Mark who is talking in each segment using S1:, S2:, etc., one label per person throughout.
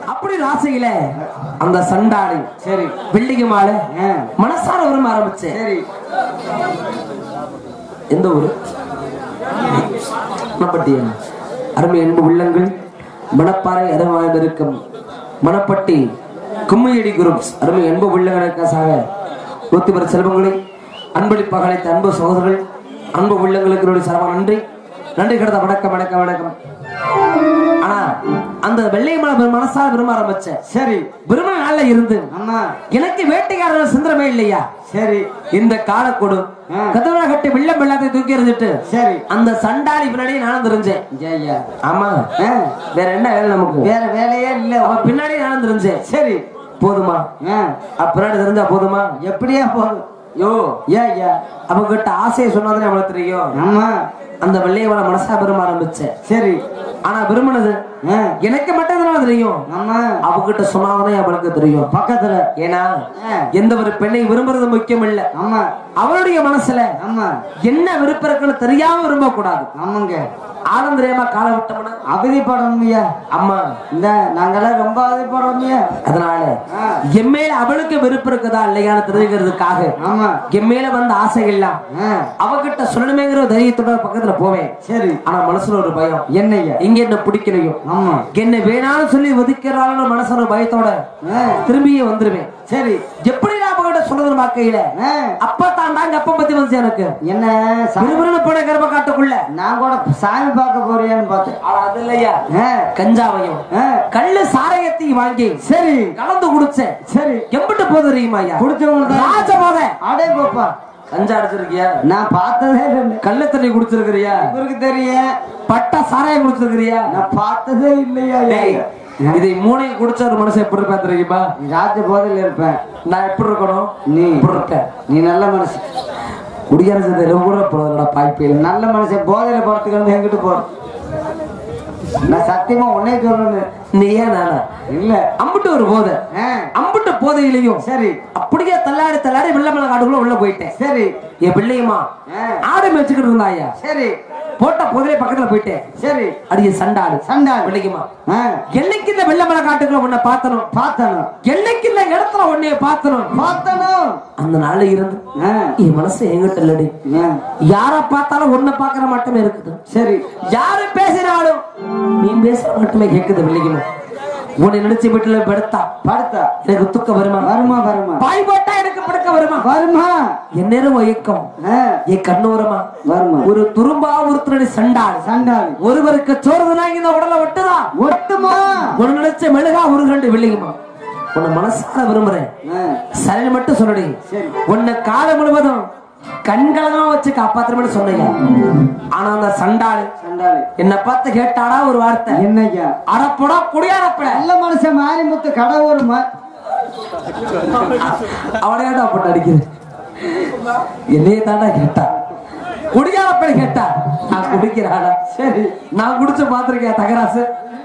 S1: அப்படி ராசையில அந்த சண்டாளி
S2: சரி
S1: வெள்ளிக்கு மாலை
S2: ஆ.
S1: மனசார விரும்ப ஆரம்பிச்சேன்
S2: சரி
S1: எந்த ஊரு மணப்பட்டி அருமை அன்பு உள்ளங்கள் மணப்பாறை அருமாயம் இருக்கும் மணப்பட்டி கும்மியடி குரூப்ஸ் அருமை அன்பு உள்ளங்களுக்காக நூத்தி பத்து செல்வங்களை அன்பளிப்பாக அழைத்த அன்பு சகோதரர்கள் அன்பு உள்ளங்களுக்கு என்னுடைய சரவ நன்றி நன்றி கிடந்த வணக்கம் வணக்கம் வணக்கம் ஆனா அந்த வெள்ளை மலை மனசார விரும்ப ஆரம்பிச்சேன்
S2: சரி
S1: விரும்ப நாள்ல இருந்து
S2: ஆமா
S1: எனக்கு வேட்டைக்காரர்கள் சிந்தரமே இல்லையா
S2: சரி
S1: இந்த காலக்கொடு
S2: ஆ.
S1: கதவா கட்டி வெள்ளம் வெள்ளத்தை தூக்கி எறிஞ்சிட்டு
S2: சரி
S1: அந்த சண்டாளி பின்னாடி நானும் தெரிஞ்சேன்
S2: ஜெய்யா
S1: ஆமா
S2: ஆ,
S1: வேற என்ன வேலை நமக்கு
S2: வேற வேலையே இல்ல
S1: அவன் பின்னாடி நானும் தெரிஞ்சேன்
S2: சரி
S1: போதுமா
S2: ஆ,
S1: அப்ப பின்னாடி தெரிஞ்சா போதுமா
S2: எப்படியா போதும்
S1: யோ
S2: ஏன் ஐயா
S1: அவங்க கிட்ட ஆசையை சொன்னதுன்னு அவளுக்கு தெரியும்
S2: ஆமா
S1: அந்த வெள்ளையவள மனசா விரும்ப ஆரம்பிச்சேன்
S2: சரி
S1: ஆனா விரும்பினது
S2: ஆ,
S1: எனக்கு மட்டும் எதனால தெரியும்
S2: ஆமா
S1: அவகிட்ட சொன்னாதானே அவளுக்கு தெரியும்
S2: பக்கத்துல
S1: ஏன்னா
S2: ஆ,
S1: எந்த ஒரு பெண்ணை விரும்புறது முக்கியம் இல்ல
S2: ஆமா
S1: அவளுடைய மனசுல
S2: ஆமா
S1: என்ன விருப்பம் இருக்குன்னு தெரியாம விரும்ப கூடாது
S2: ஆமாங்க
S1: ஆனந்த தெரியாம காலை விட்டோம்னா
S2: அவதிப்படணும் ஐயா
S1: அம்மா
S2: இந்த நாங்கெல்லாம் ரொம்ப அவதிப்படுறோம் ஐயா
S1: அதனால
S2: ஆ,
S1: என் மேல அவளுக்கு விருப்பம் இருக்குதா இல்லையான்னு தெரிஞ்சுக்கிறதுக்காக
S2: ஆமா
S1: என் மேல வந்த ஆசைகள்லாம்
S2: ஆ,
S1: அவகிட்ட சொல்லணுமேங்கிற ஒரு தைரியத்தோட பக்கத்துல போவேன்
S2: சரி
S1: ஆனா மனசுல ஒரு பயம்
S2: என்ன ஐயா
S1: எங்க என்ன பிடிக்கலையோ
S2: ஆமா
S1: என்ன வேணாலும் சொல்லி ஒதுக்கிறாலும் மனசுல ஒரு பயத்தோட
S2: ஆ,
S1: திரும்பியே வந்துருவேன்
S2: சரி
S1: எப்படி நான் அவகிட்ட சொல்றது பார்க்கையில
S2: ஆ,
S1: அப்ப தாண்டாங்க அப்ப பத்தி வந்துச்சு எனக்கு
S2: என்ன சா-
S1: விறுவிறுன்னு போன கர்ப்ப காட்டுக்குள்ள
S2: நான் கூட சாமி பார்க்க போறியான்னு பார்த்தேன்
S1: ஆனா அது இல்லையா
S2: ஆ,
S1: கஞ்சாவையும்
S2: ஆ,
S1: கள்ளு சாராயத்தையும் வாங்கி
S2: சரி
S1: கலந்து குடிச்சேன்
S2: சரி
S1: எம்பிட்டு போது தெரியுமா ஐயா
S2: குடிச்சவங்க
S1: ராஜ போத
S2: அடே பாப்பா
S1: கஞ்சா அடிச்சிருக்கியா
S2: நான் பார்த்ததே இல்லை
S1: கள்ள தண்ணி குடிச்சிருக்கிறியா
S2: இவருக்கு தெரியும்
S1: பட்ட சாராயம் குடிச்சிருக்கிறியா
S2: நான் பார்த்ததே இல்லையா
S1: டேய், இதை மூணையும் குடிச்ச ஒரு மனுஷன் எப்படி இருப்பேன் தெரியுமா
S2: ராஜ போதையில் இருப்பேன்
S1: நான் எப்படி இருக்கணும்
S2: நீ
S1: இப்படி இருக்கேன்
S2: நீ நல்ல மனுஷன்
S1: குடியரசு கூட போறதுடா பாய்ப்பையில்
S2: நல்ல மனுஷன் போதையில போறதுக்கு வந்து எங்கிட்டு போற நான் சத்தியமா உன்னே சொல்லணும்
S1: நீ ஏன் நானா
S2: இல்ல
S1: அம்புட்டு ஒரு போதை
S2: ஆ,
S1: அம்புட்டு போதையிலையும்
S2: சரி
S1: அப்படியே தள்ளாடி தள்ளாடி வெள்ளமலை காட்டுக்குள்ள உள்ள போயிட்டேன்
S2: சரி
S1: என் பிள்ளையுமா
S2: ஆ,
S1: ஆடு மேய்ச்சிக்கிட்டு இருந்தாயா
S2: சரி
S1: போட்ட போதிலே பக்கத்துல போயிட்டேன்
S2: சரி
S1: அடிய சண்டாடு
S2: சண்டாள்
S1: பிள்ளைக்குமா
S2: ஆ,
S1: என்னைக்கு இந்த வெள்ளமலை காட்டுக்குள்ள உன்னை பார்த்தனும்
S2: பார்த்தனும்
S1: என்னைக்கு இந்த இடத்துல உன்னைய பார்த்தனும்
S2: பார்த்தனும்
S1: அந்த நாள்ல இருந்து
S2: ஆ,
S1: என் மனசு எங்கிட்ட இல்லடி
S2: ஆ,
S1: யார பார்த்தாலும் உன்னை பாக்குற மட்டுமே இருக்குது
S2: சரி
S1: யாரு பேசினாலும் நீ பேசுற மட்டுமே கேக்குது பிள்ளைக்குமா உன்னை நினைச்சு வீட்டுல படுத்தா
S2: படுத்தா
S1: எனக்கு துக்கம் வருமா
S2: வருமா வருமா
S1: பாய் போட்டா எனக்கு படுக்க வருமா
S2: வருமா
S1: என் நேரம் இயக்கம்
S2: ஆ,
S1: என் கண்ணோரமா
S2: வருமா
S1: ஒரு துரும்பா ஒருத்தருடைய சண்டாள்
S2: சண்டாள்
S1: ஒருவருக்கு சோறுதுனா இந்த உடலை ஒட்டுதா
S2: ஒட்டுமா
S1: ஒரு நினைச்ச மெழுகா ஒரு கண்டு வில்லிங்குமா உன்னை மனசார விரும்புறேன்
S2: ஆ,
S1: சரி மட்டும் சொல்லுடி
S2: சரி
S1: உன்னை காலம் முழுவதும் கண்களெல்லாம் வச்சு காப்பாத்துறேன்னு சொன்னீங்க ஆனா அந்த சண்டாளு
S2: சண்டாள்
S1: என்ன பார்த்து கேட்டாடா ஒரு வார்த்தை
S2: என்னய்யா
S1: அடப்படா குடியாரப்பட
S2: நல்ல மனுஷன் மாரிமுத்து கடவுர்
S1: அவனையாடா போட்டு அடிக்குது என்னையே தாண்டா கேட்டா குடியாரப்பட கேட்டா நான் குடிக்கிறாடா
S2: சரி
S1: நான் குடிச்சு பாத்திருக்கேன் தகராசு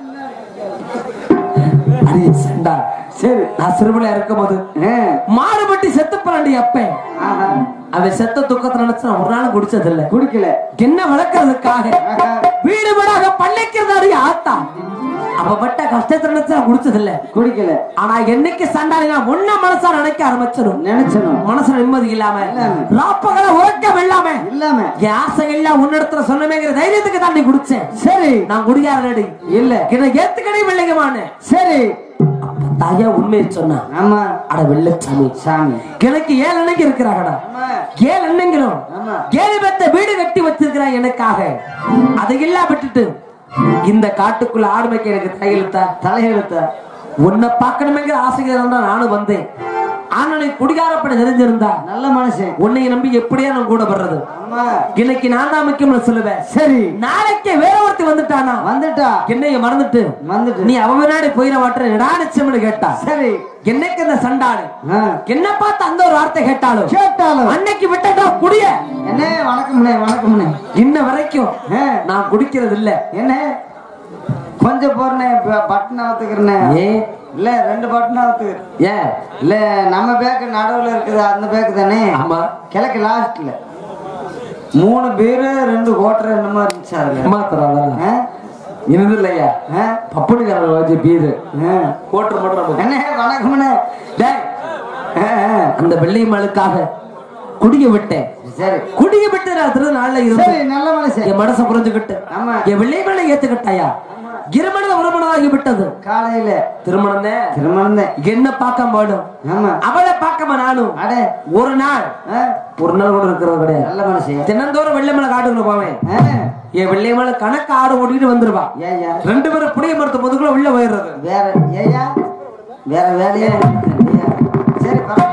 S1: அடியே சண்டா
S2: சரி
S1: நான் சிறுபிள்ளையா இருக்கும் போது
S2: ஆ,
S1: மாடுபட்டி செத்து போறாண்டி அப்பேன்
S2: ஆஹா,
S1: அவன் செத்த துக்கத்தை நினைச்சு நான் ஒரு நாள் குடிச்சது இல்ல
S2: குடிக்கல
S1: என்ன வளர்க்கறதுக்காக
S2: ஆஹா,
S1: வீடு வீடாக பள்ளிக்கிறதாடி ஆத்தா அவ பட்ட கஷ்டத்தை நினைச்சு நான் குடிச்சது இல்ல
S2: குடிக்கல
S1: ஆனா என்னைக்கு சண்டாளி நான் ஒன்ன மனசா நினைக்க ஆரம்பிச்சிடும்
S2: நினைச்சனும்
S1: மனசுல நிம்மதி இல்லாம
S2: இல்லாம.
S1: ராப்பகல உறக்கம் இல்லாம
S2: இல்லாம
S1: என் ஆசை எல்லாம் உன்னிடத்துல சொன்னமேங்கிற தைரியத்துக்கு தான் நீ குடிச்சேன்
S2: சரி
S1: நான் குடியாரடி
S2: இல்ல
S1: இதை ஏத்துக்கடி வெள்ளைங்கமானு
S2: சரி
S1: தாயா உண்மையை சொன்னா
S2: ஆமா
S1: அட வெள்ளச்சாமி
S2: சாமி
S1: எனக்கு ஏழு அன்னைக்கு இருக்கிறாங்கடா
S2: ஆமா
S1: ஏழு அண்ணங்களும்
S2: ஆமா
S1: ஏழு பேத்த வீடு கட்டி வச்சிருக்கிறான் எனக்காக அதை எல்லாம் விட்டுட்டு இந்த காட்டுக்குள்ள ஆடுமைக்கு எனக்கு தையெழுத்தா
S2: தலையெழுத்த
S1: உன்னை பார்க்கணுமேங்கிற ஆசைகள் தான் நானும் வந்தேன் ஆனா நீ குடிகாரப்பட தெரிஞ்சிருந்தா
S2: நல்ல மனுஷன்
S1: உன்னை நம்பி எப்படியா நான் கூட வர்றது
S2: ஆமா
S1: இன்னைக்கு நான் தான் முக்கியம் சொல்லுவேன்
S2: சரி
S1: நாளைக்கு வேற ஒருத்தி வந்துட்டானா
S2: வந்துட்டா
S1: என்னைய மறந்துட்டு
S2: வந்துட்டு
S1: நீ அவ முன்னாடி போயிட மாட்டேன் இடா நிச்சயம்னு கேட்டா
S2: சரி
S1: என்னைக்கு இந்த சண்டாடு
S2: ஆ,
S1: என்ன பார்த்து அந்த ஒரு வார்த்தை கேட்டாலும்
S2: கேட்டாலும்
S1: அன்னைக்கு விட்டா குடிய
S2: என்ன வணக்கம்ண்ணே வணக்கம்ண்ணே
S1: இன்ன வரைக்கும்
S2: ஆ,
S1: நான் குடிக்கிறது இல்ல
S2: என்ன கொஞ்சம் போறனே பட்டன் அவுத்துக்கிறனே
S1: ஏன்
S2: இல்ல ரெண்டு பட்டன் அவுத்துக்கிறேன்
S1: ஏன்
S2: இல்ல நம்ம பேக்கு நடுவுல இருக்குது அந்த பேக்கு தானே
S1: ஆமா
S2: கிழக்கு லாஸ்ட்ல மூணு பீரு ரெண்டு கோட்டர் என்னமோ இருந்துச்சு அதுல
S1: மாத்திரம் அதெல்லாம்
S2: ஆ?
S1: என்னது இல்லையா
S2: ஆ?
S1: பப்புனுக்காரன் வச்சு பீரு
S2: ஆ.
S1: கோட்டர் மட்டும் நம்ம
S2: அண்ணே வணக்கம்ண்ணே
S1: டேய்,
S2: ஆ, ஆ.
S1: அந்த வெள்ளை மலுக்காக குடிய விட்டேன்
S2: சரி
S1: குடிய விட்டு நான் திரு நாள்ல இருந்து
S2: சரி நல்ல மனுஷன்
S1: என் மனசை புரிஞ்சுக்கிட்டு
S2: ஆமா.
S1: என் வெள்ளை மேல ஏத்துக்கிட்டாயா இருமனத உறமனதாகி விட்டது
S2: காலையில
S1: திருமணம்
S2: திருமணம் தான்
S1: என்ன பார்க்க மாடும்
S2: ஆமா
S1: அவளை பார்க்காம நானும்
S2: அட
S1: ஒரு நாள்
S2: ஆ,
S1: ஒரு நாள் கூட இருக்கிறது கிடையாது
S2: நல்ல மனுஷன்
S1: தினந்தோறும் வெள்ளை மேல காட்டுக்குள்ள போவேன்
S2: ஆ,
S1: என் வெள்ளை மேல கணக்கு ஆடு ஓட்டிட்டு வந்துருவா
S2: ஏய்யா
S1: ரெண்டு பேரும் புளிய மரத்து முதுகுல உள்ள போயிடுறது
S2: வேற ஏய்யா வேற வேலையே இல்லையா? சரி பரவாயில்ல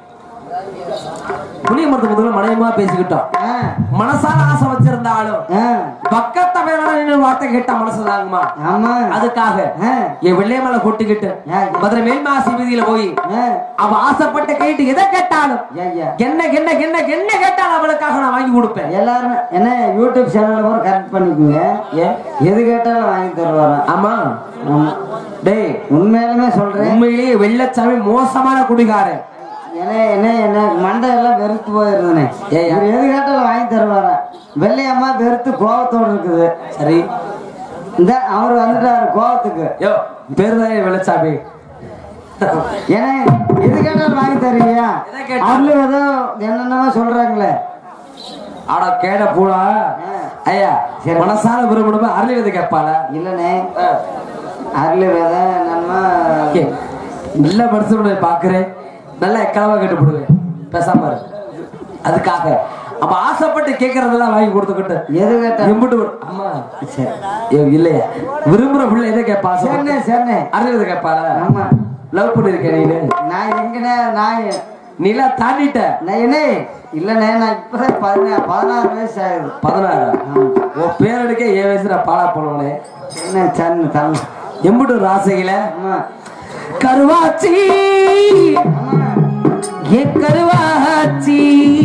S1: புளிய மரத்து முதுகுல மனையமா பேசிக்கிட்டோம்
S2: ஆ,
S1: மனசால ஆசை வச்சிருந்தாலும்
S2: ஆ,
S1: பக்கத்த வேணாம் வார்த்தை கேட்டா மனசு தாங்குமா
S2: ஆமா
S1: அதுக்காக
S2: ஆ,
S1: என் வெள்ளை மேல கொட்டிக்கிட்டு
S2: ஆ,
S1: மதுரை மேல்மாசி வீதியில போய்
S2: ஆ,
S1: அவ ஆசைப்பட்ட கேட்டு எதை கேட்டாலும்
S2: ஏய்யா
S1: என்ன என்ன என்ன என்ன கேட்டாலும் அவளுக்காக நான் வாங்கி கொடுப்பேன்
S2: எல்லாரும் என்ன யூடியூப் சேனல்ல கூட கரெக்ட் பண்ணிக்கோங்க
S1: ஏன்
S2: எது கேட்டாலும் வாங்கி தருவாராம்
S1: ஆமா
S2: ஆமா
S1: டேய்
S2: உண்மையாலுமே சொல்றேன்
S1: உண்மையிலேயே வெள்ளச்சாமி மோசமான குடிகாரன்
S2: என்ன என்ன என்ன மண்டை எல்லாம் வெறுத்து போயிருந்தனே
S1: ஏய்யா.
S2: இவர் எது கேட்டாலும் வாங்கி தருவாராம் வெள்ளையம்மா வெறுத்து கோவத்தோடு இருக்குது
S1: சரி
S2: இந்த அவர் வந்துட்டாரு கோவத்துக்கு
S1: யோ பேரு தான் வெள்ளச்சாமி
S2: ஏன்னா எது கேட்டாலும் வாங்கி தருவியா
S1: எதை கேட்டா-
S2: அவரு ஏதோ என்னென்னமோ சொல்றாங்களே
S1: ஆட கேட பூடா ஐயா
S2: சரி.
S1: மனசால விரும்பணும் அருள்வது கேட்பாள
S2: இல்லனே அருள் விதை நம்ம
S1: நல்ல மனுஷனுடைய பாக்குறேன் நல்ல எக்காலமா கேட்டு போடுவேன் பேசாம இரு. அதுக்காக அப்ப ஆசைப்பட்டு கேட்கறதெல்லாம் வாங்கி கொடுத்துக்கிட்டு
S2: எது கேட்டா
S1: எம்பிட்டு ஒரு- அம்மா
S2: சரி
S1: ஐயோ, இல்லையா விரும்புற பிள்ளை எதை கேட்பா
S2: சரிண்ணே சரிண்ணே
S1: அருள்வது கேட்பாள
S2: ஆமா
S1: லவ் பண்ணிருக்கேன் நீனு
S2: நான் எங்கண்ணே நான்
S1: நீலாம் தாண்டிட்ட
S2: நான் என்ன இல்லண்ணே நான் இப்பதான் பதினா பதினாறு வயசு ஆகுது
S1: பதினாறு உன் பேர் எடுக்க ஏன் வயசு நான் பாலா பண்ணுவனே
S2: என்ன சன்னு தள்ள
S1: எம்பிட்டு ஒரு ஆசையில
S2: ஆமா
S1: கருவாச்சி
S2: ஆமா
S1: ஏ கருவாச்சி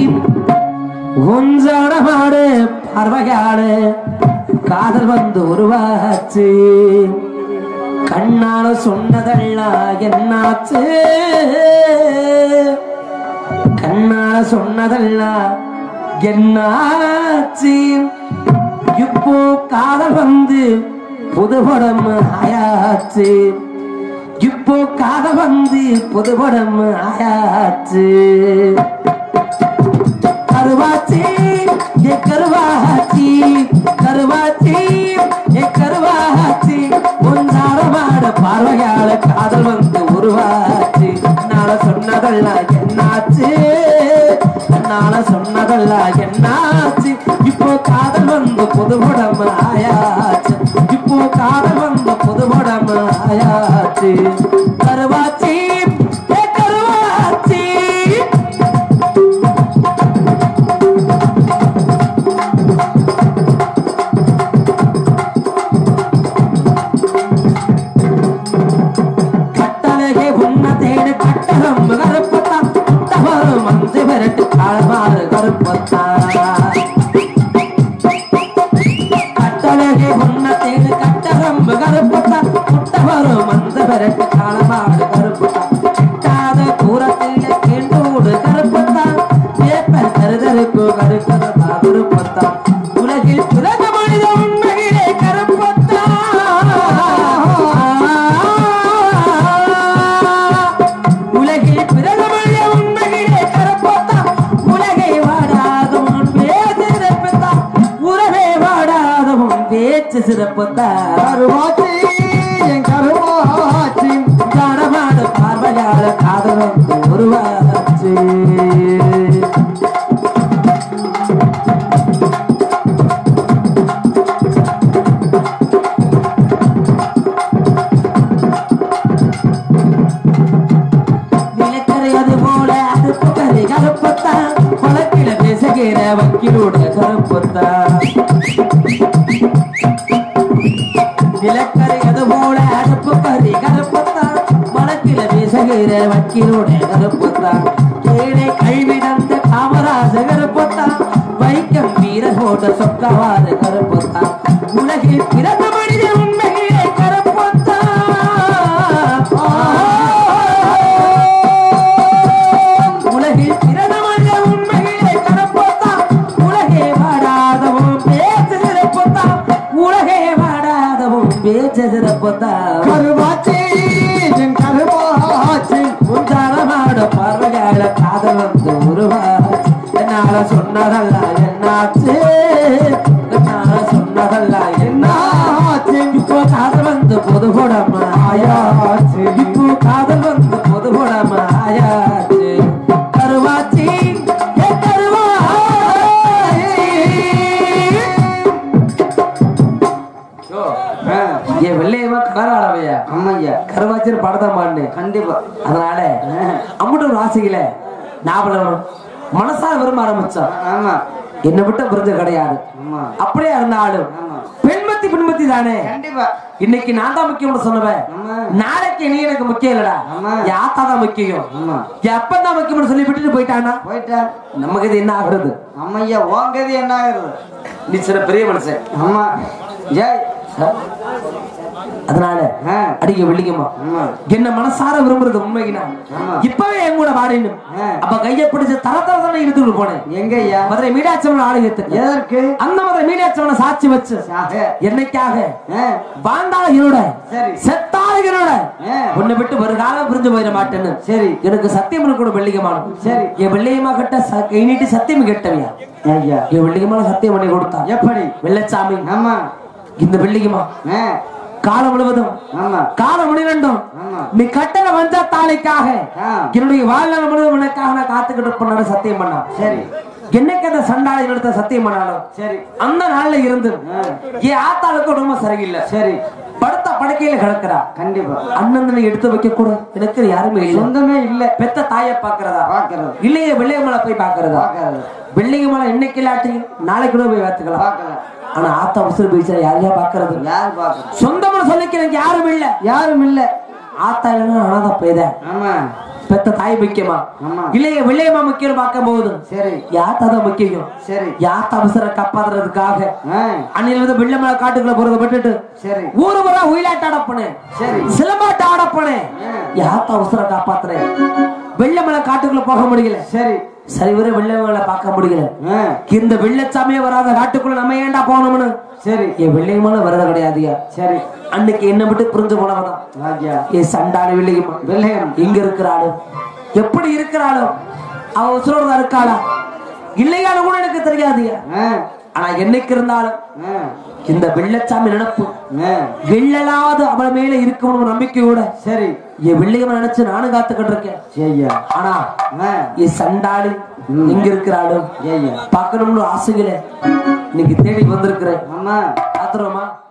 S1: உஞ்சோட மாடு பார்வையாடு காதல் வந்து உருவாச்சு கண்ணால சொன்னதெல்லாம் என்னாச்சு கண்ணால சொன்னதெல்லாம் என்னாச்சு இப்போ காதல் வந்து புதுபடம் ஆயாச்சு இப்போ காதல் வந்து புதுபடம் ஆயாச்சு கருவாச்சி ஏ கருவாச்சி கருவாச்சி ஏ கருவாச்சி உன்னார மாட பார்வையால காதல் வந்து உருவாச்சு நாள சொன்னதெல்லாம் என்னாச்சு நாள சொன்னதெல்லாம் என்னாச்சு இப்போ காதல் வந்து புதுபடம் ஆயாச்சு இப்போ காதல் வந்து புதுபடம் ஆயாச்சு கருவாச்சி ஏ கருவாச்சி கட்டழகே உன்ன தேடு கட்டகம் கருப்பத்தா முட்டவரும் வந்து விரட்டு காலமாறு கருப்பத்தா கட்டழகே உன்ன தேடு கட்டகம் கருப்பத்தா முட்டவரும் வந்து விரட்டு காலமாறு கருப்பத்தா கிட்டாத தூரத்திலே கேண்டோடு கருப்பத்தா வேப்ப கருதருக்கு கருக்கதா கருப்பத்தா உலகில் உலக மனித உண்மையிலே கருப்பத்தா உலகில் பிறகமல்ல உண்மையிலே கருப்பத்தா உலகை வாடாதவன் பேச்சு சிறப்புத்தா உறவே வாடாதவன் பேச்சு சிறப்புத்தா
S2: கருவாச்சி என் கருவாச்சி
S1: காணமாட பார்வையாள காதலம் உருவாச்சு நிலக்கரையது போல அது புகழை கருப்பத்தான் குளத்தில பேசுகிற வக்கீலோட கருப்பத்தான் நிலக்கரையது போல அடுப்பு கறி கருப்பத்தான் மனத்தில பேசுகிற வக்கீலோட கருப்பத்தான் ஏழை கல்விடந்த காமராஜ கருப்பத்தான் வைக்கம் வீர போட்ட சொக்கவாத கருப்பத்தான் உலகில் பிறந்த மனித உண்மையிலே கருப்பத்தான் உலகில் பிறந்த மனித உண்மையிலே கருப்பத்தான் உலகே வாடாதவன் பேசு சிறப்பத்தான் உலகே வாடாதவன் கருப்பத்தா
S2: கருவாச்சி என் கருவாச்சி
S1: முந்தாரமாட பார்வையால காதல் வந்து உருவாச்சு என்னால சொன்னதல்ல என்னாச்சு என்னால சொன்னதல்ல என்னாச்சு இப்போ காதல் வந்து பொது போடாம ஆயாச்சு இப்போ காதல் வந்து பொது போடாம ஆயாச்சு கருவாச்சி ஏ கருவாச்சி
S2: ஆ,
S1: என் வெள்ளையமா காராளவையா
S2: ஆமாய்யா
S1: கருவாச்சின்னு படத்தான் பாடினேன்
S2: கண்டிப்பா
S1: அதனால அம்மட்டு ஒரு ஆசையில நாவலம் மனசார விரும்ப ஆரம்பிச்சான்
S2: ஆமா
S1: என்னை விட்ட புரிஞ்ச கிடையாது
S2: ஆமா
S1: அப்படியே இருந்தாலும்
S2: ஆமா
S1: பெண்மத்தி பெண்மத்தி தானே
S2: கண்டிப்பா
S1: இன்னைக்கு நான் தான் முக்கியம்னு சொன்னவன்
S2: ஆமா
S1: நாளைக்கு நீ எனக்கு முக்கியம் இல்லடா
S2: ஆமா.
S1: என் ஆத்தா தான் முக்கியம்
S2: ஆமா
S1: என் அப்பன் தான் முக்கியம்னு சொல்லி விட்டுட்டு போயிட்டானா
S2: போயிட்டா
S1: நமக்கு இது என்ன ஆகுறது
S2: அம்மையா உங்கது என்ன ஆகுறது
S1: நீ சில பெரிய மனுஷன்
S2: ஆமா ஜெய்
S1: அதனால
S2: ஆ,
S1: அடிக்க வெள்ளிக்கமா
S2: ஆமா
S1: என்ன மனசார விரும்புறது உண்மைக்குனா
S2: ஆமா.
S1: இப்பவே என் கூட வாடினும்
S2: ஆ.
S1: அப்ப கைய பிடிச்சு தர தர தானே இழுத்துட்டு போனேன்
S2: எங்கய்யா
S1: மதுரை மீனாட்சம்மன் ஆலயத்துக்கு
S2: எதற்கு
S1: அந்த மதுரை மீனாட்சம்மனை சாட்சி வச்சு
S2: சாக.
S1: என்னைக்காக
S2: ஆ,
S1: வாழ்ந்தால என்னோட
S2: சரி
S1: செத்தால என்னோட
S2: ஆ,
S1: உன்னை விட்டு ஒரு காலம் பிரிஞ்சு போயிட மாட்டேன்னு
S2: சரி
S1: எனக்கு சத்தியம் கூட வெள்ளிகமான
S2: சரி.
S1: என் வெள்ளியம்மா கிட்ட ச- கை நீட்டி சத்தியம் கேட்டவியா
S2: ஐயா
S1: என் வெள்ளிகமான சத்தியம் பண்ணி கொடுத்தா
S2: எப்படி
S1: வெள்ளச்சாமி
S2: ஆமா
S1: இந்த வெள்ளிகமா
S2: ஆ,
S1: காலம் முழுவதும்
S2: ஆமா
S1: காலம் முழுவதும்
S2: ஆமா
S1: நீ கட்டளை வந்த தாளைக்காக
S2: ஆ,
S1: என்னுடைய வாழ்நாள் முழுவதும் உனக்காக நான் காத்துக்கிட்டு பண்ணாரு சத்தியம் பண்ணா
S2: சரி
S1: என்னைக்கு அந்த சண்டாளி நடத்த சத்தியம் பண்ணாலும்
S2: சரி
S1: அந்த நாள்ல இருந்து
S2: ஆ,
S1: என் ஆத்தாளுக்கு ரொம்ப சரியில்லை
S2: சரி
S1: படுத்த படுக்கையில கிடக்குறா
S2: கண்டிப்பா
S1: அண்ணன் எடுத்து வைக்க கூட எனக்கு யாருமே இல்லை
S2: சொந்தமே இல்ல
S1: பெத்த தாயை பாக்குறதா
S2: பாக்குறது
S1: இல்லையே வெள்ளையமலை போய் பாக்குறதா
S2: பாக்குறது
S1: வெள்ளையமலை இன்னைக்கு இல்லாட்டி நாளைக்கு கூட போய் பார்த்துக்கலாம்
S2: பாக்கல
S1: ஆனா ஆத்தா உசுறு போயிச்சா யாரையா பாக்குறது
S2: யாரு பாக்குறது
S1: சொந்தம்னு சொல்லிக்க எனக்கு யாரும் இல்ல
S2: யாரும் இல்ல
S1: ஆத்தா இல்லைன்னா அனாதா போய்தான்
S2: ஆமா
S1: பெத்த தாய் முக்கியமா
S2: ஆமா
S1: இல்லையே வெள்ளையம்மா முக்கியம் பார்க்கும் போது
S2: சரி
S1: யாத்தா தான் முக்கியம்
S2: சரி
S1: யாத்தா அவசர காப்பாத்துறதுக்காக
S2: ஆ,
S1: அன்னையில இருந்து வெள்ளமலை காட்டுக்குள்ள போறதை விட்டுட்டு
S2: சரி
S1: ஊரு ஊரா ஒயிலாட்ட ஆடப்பனேன்
S2: சரி
S1: சிலம்பாட்ட ஆடப்பனேன்
S2: ஆ,
S1: யாத்தா அவசர காப்பாத்துறேன் வெள்ளமலை காட்டுக்குள்ள போக முடியல
S2: சரி
S1: சரி வர வெள்ளமலை பார்க்க முடியல
S2: ஆ,
S1: இந்த வெள்ளச்சாமியே வராத காட்டுக்குள்ள நம்ம ஏன்டா போனோம்னு
S2: சரி
S1: என் வெள்ளையமான வரத கிடையாதுயா
S2: சரி
S1: அன்னைக்கு என்ன விட்டு புரிஞ்சு போனவதான்
S2: ராஜா
S1: என் சண்டாளி வெள்ளையம்மா
S2: வெள்ளையம்
S1: எங்க இருக்கிறாளோ எப்படி இருக்கிறாளோ அவ உசுரோட தான் இருக்காளா இல்லையாலும் கூட எனக்கு தெரியாதுயா
S2: ஆ,
S1: ஆனா என்னைக்கு இருந்தாலும்
S2: ஆ,
S1: இந்த வெள்ளச்சாமி நினப்பு
S2: ஆ,
S1: வெள்ளலாவது அவள் மேல இருக்கணும் நம்பிக்கையோட
S2: சரி
S1: என் வெள்ளையம்மா நினைச்சு நானும் காத்துக்கிட்டு இருக்கேன்
S2: ஐயா
S1: ஆனா
S2: ஆ,
S1: என் சண்டாளி எங்க இருக்கிறாளோ
S2: ஐயா
S1: பார்க்கணும்னு ஆசையில இன்னைக்கு தேடி வந்திருக்கிறேன்
S2: ஆமா
S1: பாத்துருவோமா